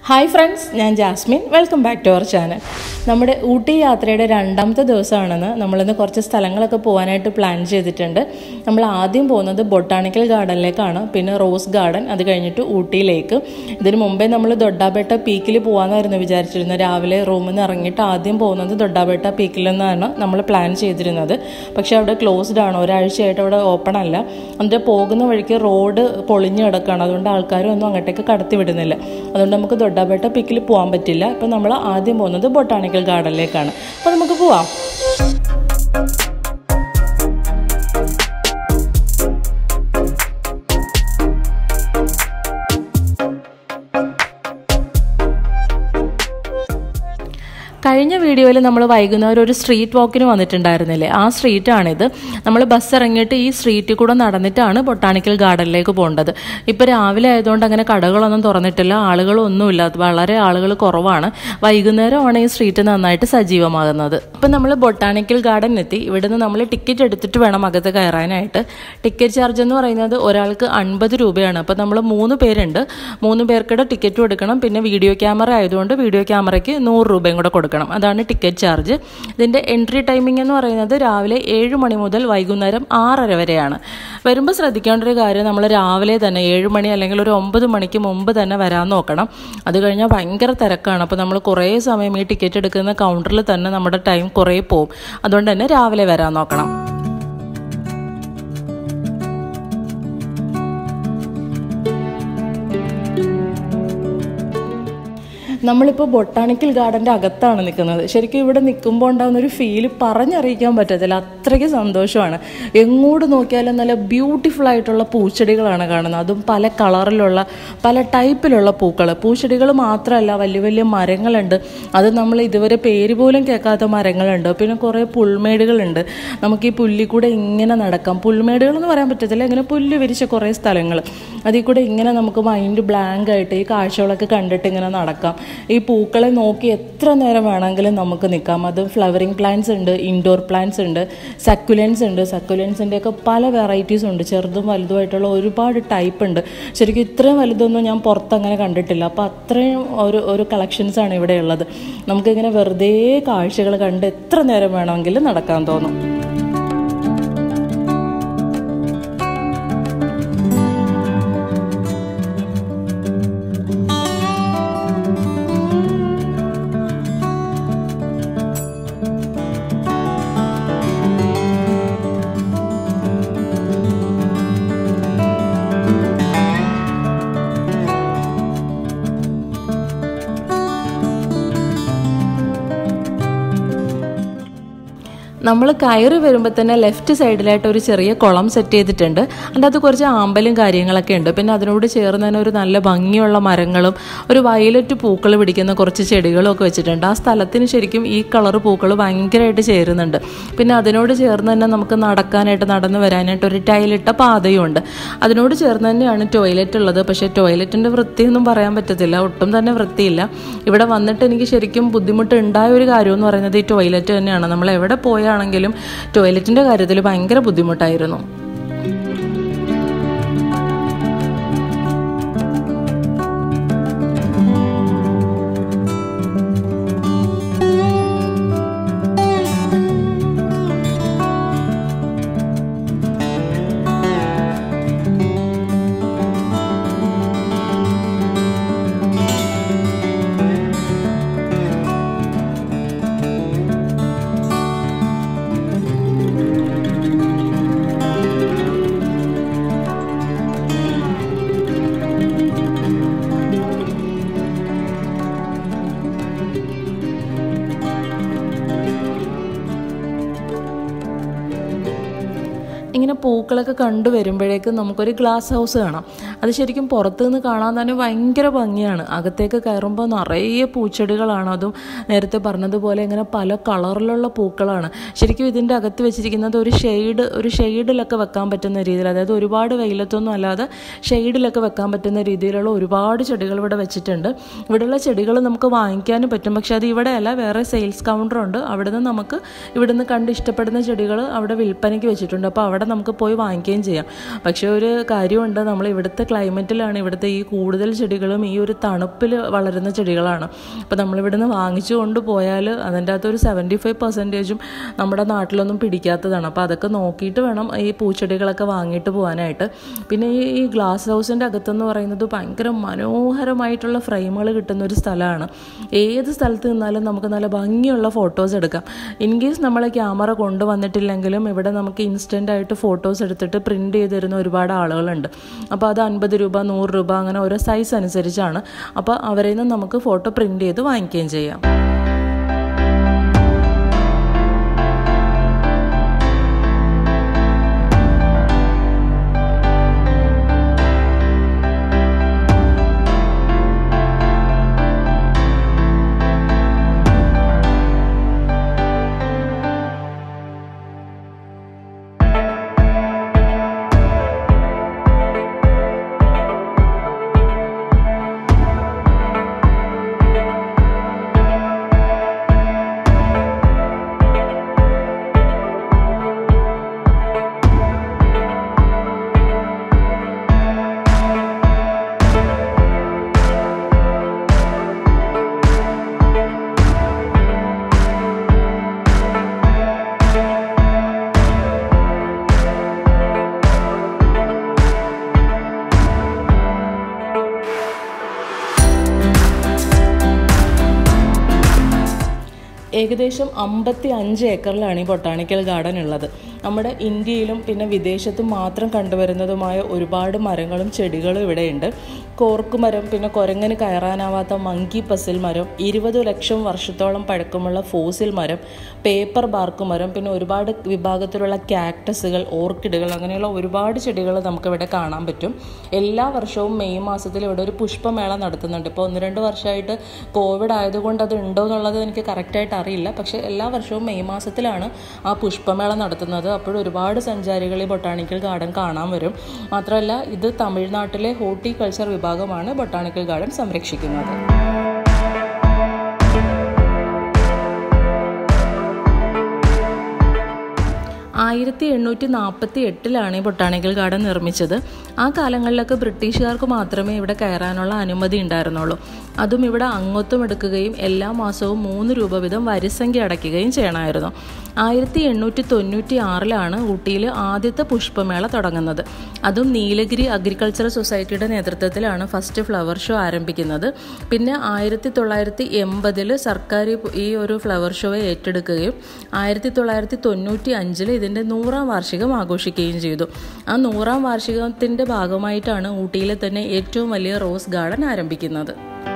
hi friends ഞാൻ Jasmine welcome back to our channel നമ്മുടെ ഊട്ടി യാത്രയുടെ രണ്ടാമത്തെ ദിവസമാണെന്ന് നമ്മളിന്ന് കുറച്ച് സ്ഥലങ്ങളൊക്കെ പോകാനായിട്ട് പ്ലാൻ ചെയ്തിട്ടുണ്ട് നമ്മൾ ആദ്യം പോകുന്നത് ബൊട്ടാണിക്കൽ ഗാർഡനിലേക്കാണ് പിന്നെ റോസ് ഗാർഡൻ അത് കഴിഞ്ഞിട്ട് ഊട്ടിയിലേക്ക് ഇതിന് മുമ്പേ നമ്മൾ ദൊഡ്ഡാബേട്ട പീക്കിൽ പോകാമെന്നായിരുന്നു വിചാരിച്ചിരുന്നത് രാവിലെ റൂമിൽ നിന്ന് ഇറങ്ങിയിട്ട് ആദ്യം പോകുന്നത് ദൊഡ്ഡാബേട്ട പീക്കിൽ നിന്നാണ് നമ്മൾ പ്ലാൻ ചെയ്തിരുന്നത് പക്ഷേ അവിടെ ക്ലോസ്ഡ് ആണ് ഒരാഴ്ചയായിട്ട് അവിടെ ഓപ്പൺ അല്ല എന്നിട്ട് പോകുന്ന വഴിക്ക് റോഡ് പൊളിഞ്ഞു കിടക്കുകയാണ് അതുകൊണ്ട് ആൾക്കാരൊന്നും അങ്ങോട്ടേക്ക് കടത്തി വിടുന്നില്ല അതുകൊണ്ട് നമുക്ക് ദൊഡ്ഡാബേട്ട പീക്കിൽ പോകാൻ പറ്റില്ല ഇപ്പം നമ്മൾ ആദ്യം പോകുന്നത് ബൊട്ടാണിക്കൽ ഗാർഡനിലേക്കാണ് അപ്പോൾ നമുക്ക് പോവാം കഴിഞ്ഞ വീഡിയോയിൽ നമ്മൾ വൈകുന്നേരം ഒരു സ്ട്രീറ്റ് വാക്കിന് വന്നിട്ടുണ്ടായിരുന്നില്ലേ ആ സ്ട്രീറ്റാണിത് നമ്മൾ ബസ് ഇറങ്ങിയിട്ട് ഈ സ്ട്രീറ്റിൽ കൂടെ നടന്നിട്ടാണ് ബൊട്ടാണിക്കൽ ഗാർഡനിലേക്ക് പോകേണ്ടത് ഇപ്പോൾ രാവിലെ ആയതുകൊണ്ട് അങ്ങനെ കടകളൊന്നും തുറന്നിട്ടില്ല ആളുകളൊന്നുമില്ല വളരെ ആളുകൾ കുറവാണ് വൈകുന്നേരമാണ് ഈ സ്ട്രീറ്റ് നന്നായിട്ട് സജീവമാകുന്നത് ഇപ്പം നമ്മൾ ബൊട്ടാണിക്കൽ ഗാർഡൻ എത്തി ഇവിടുന്ന് നമ്മൾ ടിക്കറ്റ് എടുത്തിട്ട് വേണം അകത്ത് കയറാനായിട്ട് ടിക്കറ്റ് ചാർജ് എന്ന് പറയുന്നത് ഒരാൾക്ക് അൻപത് രൂപയാണ് അപ്പോൾ നമ്മൾ മൂന്ന് പേരുണ്ട് മൂന്ന് പേർക്കിടെ ടിക്കറ്റും എടുക്കണം പിന്നെ വീഡിയോ ക്യാമറ ആയതുകൊണ്ട് വീഡിയോ ക്യാമറയ്ക്ക് നൂറ് രൂപയും കൂടെ കൊടുക്കണം അതാണ് ടിക്കറ്റ് ചാർജ് ഇതിൻ്റെ എൻട്രി ടൈമിംഗ് എന്ന് പറയുന്നത് രാവിലെ ഏഴ് മണി മുതൽ വൈകുന്നേരം ആറര വരെയാണ് വരുമ്പോൾ ശ്രദ്ധിക്കേണ്ട ഒരു കാര്യം നമ്മൾ രാവിലെ തന്നെ ഏഴ് മണി അല്ലെങ്കിൽ ഒരു ഒമ്പത് മണിക്ക് മുമ്പ് തന്നെ വരാൻ നോക്കണം അത് കഴിഞ്ഞാൽ ഭയങ്കര തിരക്കാണ് അപ്പോൾ നമ്മൾ കുറേ സമയം ഈ ടിക്കറ്റ് എടുക്കുന്ന കൗണ്ടറിൽ തന്നെ നമ്മുടെ ടൈം കുറേ പോവും അതുകൊണ്ട് തന്നെ രാവിലെ വരാൻ നോക്കണം നമ്മളിപ്പോൾ ബൊട്ടാണിക്കൽ ഗാർഡൻ്റെ അകത്താണ് നിൽക്കുന്നത് ശരിക്കും ഇവിടെ നിൽക്കുമ്പോൾ ഉണ്ടാകുന്ന ഒരു ഫീല് പറഞ്ഞറിയിക്കാൻ പറ്റത്തില്ല അത്രയ്ക്ക് സന്തോഷമാണ് എങ്ങോട്ട് നോക്കിയാലും നല്ല ബ്യൂട്ടിഫുൾ ആയിട്ടുള്ള പൂച്ചെടികളാണ് കാണുന്നത് അതും പല കളറിലുള്ള പല ടൈപ്പിലുള്ള പൂക്കൾ പൂച്ചെടികൾ മാത്രമല്ല വലിയ വലിയ മരങ്ങളുണ്ട് അത് നമ്മൾ ഇതുവരെ പേര് പോലും കേൾക്കാത്ത മരങ്ങളുണ്ട് പിന്നെ കുറേ പുൽമേടുകളുണ്ട് നമുക്ക് ഈ പുല്ലിൽ കൂടെ ഇങ്ങനെ നടക്കാം പുൽമേടുകൾ എന്ന് പറയാൻ പറ്റത്തില്ല ഇങ്ങനെ പുല്ല് വിരിച്ച കുറേ സ്ഥലങ്ങൾ അതിൽ കൂടെ ഇങ്ങനെ നമുക്ക് മൈൻഡ് ബ്ലാങ്ക് ആയിട്ട് ഈ കാഴ്ചകളൊക്കെ കണ്ടിട്ട് ഇങ്ങനെ നടക്കാം ഈ പൂക്കളെ നോക്കി എത്ര നേരം വേണമെങ്കിലും നമുക്ക് നിൽക്കാം അത് ഫ്ലവറിങ് പ്ലാന്റ്സ് ഉണ്ട് ഇൻഡോർ പ്ലാന്റ്സ് ഉണ്ട് സക്കുലൻസ് ഉണ്ട് സക്കുലൻസിൻ്റെ ഒക്കെ പല വെറൈറ്റീസ് ഉണ്ട് ചെറുതും വലുതുമായിട്ടുള്ള ഒരുപാട് ടൈപ്പ് ഉണ്ട് ശരിക്കും ഇത്രയും വലുതൊന്നും ഞാൻ പുറത്തങ്ങനെ കണ്ടിട്ടില്ല അപ്പോൾ അത്രയും ഒരു ഒരു കളക്ഷൻസാണ് ഇവിടെ ഉള്ളത് നമുക്കിങ്ങനെ വെറുതെ കാഴ്ചകൾ കണ്ട് എത്ര നേരം വേണമെങ്കിലും നടക്കാൻ തോന്നും നമ്മൾ കയറി വരുമ്പോൾ തന്നെ ലെഫ്റ്റ് സൈഡിലായിട്ട് ഒരു ചെറിയ കുളം സെറ്റ് ചെയ്തിട്ടുണ്ട് അതിൻ്റെ അത് കുറച്ച് ആമ്പലും കാര്യങ്ങളൊക്കെ ഉണ്ട് പിന്നെ അതിനോട് ചേർന്ന് തന്നെ ഒരു നല്ല ഭംഗിയുള്ള മരങ്ങളും ഒരു വയലറ്റ് പൂക്കൾ പിടിക്കുന്ന കുറച്ച് ചെടികളും ഒക്കെ വെച്ചിട്ടുണ്ട് ആ സ്ഥലത്തിന് ശരിക്കും ഈ കളർ പൂക്കൾ ഭയങ്കരമായിട്ട് ചേരുന്നുണ്ട് പിന്നെ അതിനോട് ചേർന്ന് തന്നെ നമുക്ക് നടക്കാനായിട്ട് നടന്നു വരാനായിട്ട് ഒരു ടൈലിട്ട പാതയും ഉണ്ട് അതിനോട് ചേർന്ന് തന്നെയാണ് ടോയ്ലറ്റ് ഉള്ളത് പക്ഷേ ടോയ്ലറ്റിൻ്റെ വൃത്തിയൊന്നും പറയാൻ പറ്റത്തില്ല ഒട്ടും തന്നെ വൃത്തിയില്ല ഇവിടെ വന്നിട്ട് എനിക്ക് ശരിക്കും ബുദ്ധിമുട്ട് ഉണ്ടായ ഒരു കാര്യം എന്ന് പറയുന്നത് ഈ ടോയ്ലറ്റ് തന്നെയാണ് നമ്മൾ എവിടെ പോയാൽ ആണെങ്കിലും ടോയ്ലറ്റിൻ്റെ കാര്യത്തിൽ ഭയങ്കര ബുദ്ധിമുട്ടായിരുന്നു ഇങ്ങനെ പൂക്കളൊക്കെ കണ്ടു വരുമ്പോഴേക്കും നമുക്കൊരു ഗ്ലാസ് ഹൗസ് കാണാം അത് ശരിക്കും പുറത്തു നിന്ന് കാണാൻ തന്നെ ഭയങ്കര ഭംഗിയാണ് അകത്തേക്ക് കയറുമ്പോൾ നിറയെ പൂച്ചെടികളാണ് അതും നേരത്തെ പറഞ്ഞതുപോലെ ഇങ്ങനെ പല കളറിലുള്ള പൂക്കളാണ് ശരിക്കും ഇതിൻ്റെ അകത്ത് വെച്ചിരിക്കുന്നത് ഒരു ഷെയ്ഡ് ഒരു ഷെയ്ഡിലൊക്കെ വെക്കാൻ പറ്റുന്ന രീതിയിൽ അതായത് ഒരുപാട് വെയിലത്തൊന്നും അല്ലാതെ ഷെയ്ഡിലൊക്കെ വെക്കാൻ പറ്റുന്ന രീതിയിലുള്ള ഒരുപാട് ചെടികൾ ഇവിടെ വെച്ചിട്ടുണ്ട് ഇവിടെയുള്ള ചെടികൾ നമുക്ക് വാങ്ങിക്കാനും പറ്റും പക്ഷേ അത് ഇവിടെ അല്ല വേറെ സെയിൽസ് കൗണ്ടറുണ്ട് അവിടെ നിന്ന് നമുക്ക് ഇവിടുന്ന് കണ്ട് ഇഷ്ടപ്പെടുന്ന ചെടികൾ അവിടെ വിൽപ്പനയ്ക്ക് വെച്ചിട്ടുണ്ട് അപ്പോൾ അവിടെ നമുക്ക് നമുക്ക് പോയി വാങ്ങിക്കുകയും ചെയ്യാം പക്ഷേ ഒരു കാര്യമുണ്ട് നമ്മൾ ഇവിടുത്തെ ക്ലൈമറ്റിലാണ് ഇവിടുത്തെ ഈ കൂടുതൽ ചെടികളും ഈ ഒരു തണുപ്പിൽ വളരുന്ന ചെടികളാണ് അപ്പോൾ നമ്മളിവിടുന്ന് വാങ്ങിച്ചു കൊണ്ട് പോയാൽ അതിൻ്റെ അകത്ത് ഒരു സെവൻറ്റി ഫൈവ് പെർസെൻറ്റേജും നമ്മുടെ നാട്ടിലൊന്നും പിടിക്കാത്തതാണ് അപ്പോൾ അതൊക്കെ നോക്കിയിട്ട് വേണം ഈ പൂച്ചെടികളൊക്കെ വാങ്ങിയിട്ട് പോകാനായിട്ട് പിന്നെ ഈ ഈ ഗ്ലാസ് ഹൗസിൻ്റെ അകത്തെന്ന് പറയുന്നത് ഭയങ്കര മനോഹരമായിട്ടുള്ള ഫ്രെയിമുകൾ കിട്ടുന്ന ഒരു സ്ഥലമാണ് ഏത് സ്ഥലത്ത് നിന്നാലും നമുക്ക് നല്ല ഭംഗിയുള്ള ഫോട്ടോസ് എടുക്കാം ഇൻ കേസ് നമ്മൾ ക്യാമറ കൊണ്ടുവന്നിട്ടില്ലെങ്കിലും ഇവിടെ നമുക്ക് ഇൻസ്റ്റൻ്റ് ആയിട്ട് ഫോട്ടോസ് എടുത്തിട്ട് പ്രിൻറ്റ് ചെയ്ത് തരുന്ന ഒരുപാട് ആളുകളുണ്ട് അപ്പോൾ അത് അൻപത് രൂപ നൂറ് രൂപ അങ്ങനെ ഓരോ സൈസ് അനുസരിച്ചാണ് അപ്പോൾ അവരിൽ നിന്ന് നമുക്ക് ഫോട്ടോ പ്രിൻറ്റ് ചെയ്ത് വാങ്ങിക്കുകയും ചെയ്യാം ഏകദേശം അമ്പത്തി അഞ്ച് ഏക്കറിലാണ് ഈ ബൊട്ടാണിക്കൽ ഗാർഡൻ ഉള്ളത് നമ്മുടെ ഇന്ത്യയിലും പിന്നെ വിദേശത്തും മാത്രം കണ്ടുവരുന്നതുമായ ഒരുപാട് മരങ്ങളും ചെടികളും ഇവിടെയുണ്ട് കോർക്ക് മരം പിന്നെ കുരങ്ങന് കയറാനാവാത്ത മങ്കി പസിൽ മരം ഇരുപത് ലക്ഷം വർഷത്തോളം പഴക്കമുള്ള ഫോസിൽ മരം പേപ്പർ ബാർക്ക് മരം പിന്നെ ഒരുപാട് വിഭാഗത്തിലുള്ള കാക്ടസുകൾ ഓർക്കിഡുകൾ അങ്ങനെയുള്ള ഒരുപാട് ചെടികൾ നമുക്കിവിടെ കാണാൻ പറ്റും എല്ലാ വർഷവും മെയ് മാസത്തിൽ ഇവിടെ ഒരു പുഷ്പമേള നടത്തുന്നുണ്ട് ഇപ്പോൾ ഒന്ന് രണ്ട് വർഷമായിട്ട് കോവിഡ് ആയതുകൊണ്ട് അത് ഉണ്ടോ എന്നുള്ളത് എനിക്ക് കറക്റ്റായിട്ട് അറിയില്ല പക്ഷേ എല്ലാ വർഷവും മെയ് മാസത്തിലാണ് ആ പുഷ്പമേള നടത്തുന്നത് അപ്പോൾ ഒരുപാട് സഞ്ചാരികൾ ഈ ബൊട്ടാണിക്കൽ ഗാർഡൻ കാണാൻ വരും മാത്രമല്ല ഇത് തമിഴ്നാട്ടിലെ ഹോർട്ടിക്കൾച്ചർ വിഭാഗമാണ് ബൊട്ടാണിക്കൽ ഗാർഡൻ സംരക്ഷിക്കുന്നത് ആയിരത്തി എണ്ണൂറ്റി നാൽപ്പത്തി എട്ടിലാണ് ഈ ബൊട്ടാണിക്കൽ ഗാർഡൻ നിർമ്മിച്ചത് ആ കാലങ്ങളിലൊക്കെ ബ്രിട്ടീഷുകാർക്ക് മാത്രമേ ഇവിടെ കയറാനുള്ള അനുമതി ഉണ്ടായിരുന്നുള്ളൂ അതും ഇവിടെ അംഗത്വം എടുക്കുകയും എല്ലാ മാസവും മൂന്ന് രൂപ വീതം വരിസംഖ്യ അടയ്ക്കുകയും ചെയ്യണമായിരുന്നു ആയിരത്തി എണ്ണൂറ്റി തൊണ്ണൂറ്റി ആറിലാണ് ഊട്ടിയിൽ ആദ്യത്തെ പുഷ്പമേള തുടങ്ങുന്നത് അതും നീലഗിരി അഗ്രികൾച്ചറൽ സൊസൈറ്റിയുടെ നേതൃത്വത്തിലാണ് ഫസ്റ്റ് ഫ്ലവർ ഷോ ആരംഭിക്കുന്നത് പിന്നെ ആയിരത്തി തൊള്ളായിരത്തി എൺപതിൽ സർക്കാർ ഈ ഒരു ഫ്ലവർ ഷോയെ ഏറ്റെടുക്കുകയും ആയിരത്തി തൊള്ളായിരത്തി തൊണ്ണൂറ്റി അഞ്ചിൽ ഇതിൻ്റെ നൂറാം വാർഷികം ആഘോഷിക്കുകയും ചെയ്തു ആ നൂറാം വാർഷികത്തിൻ്റെ ഭാഗമായിട്ടാണ് ഊട്ടിയിലെ തന്നെ ഏറ്റവും വലിയ റോസ് ഗാർഡൻ ആരംഭിക്കുന്നത്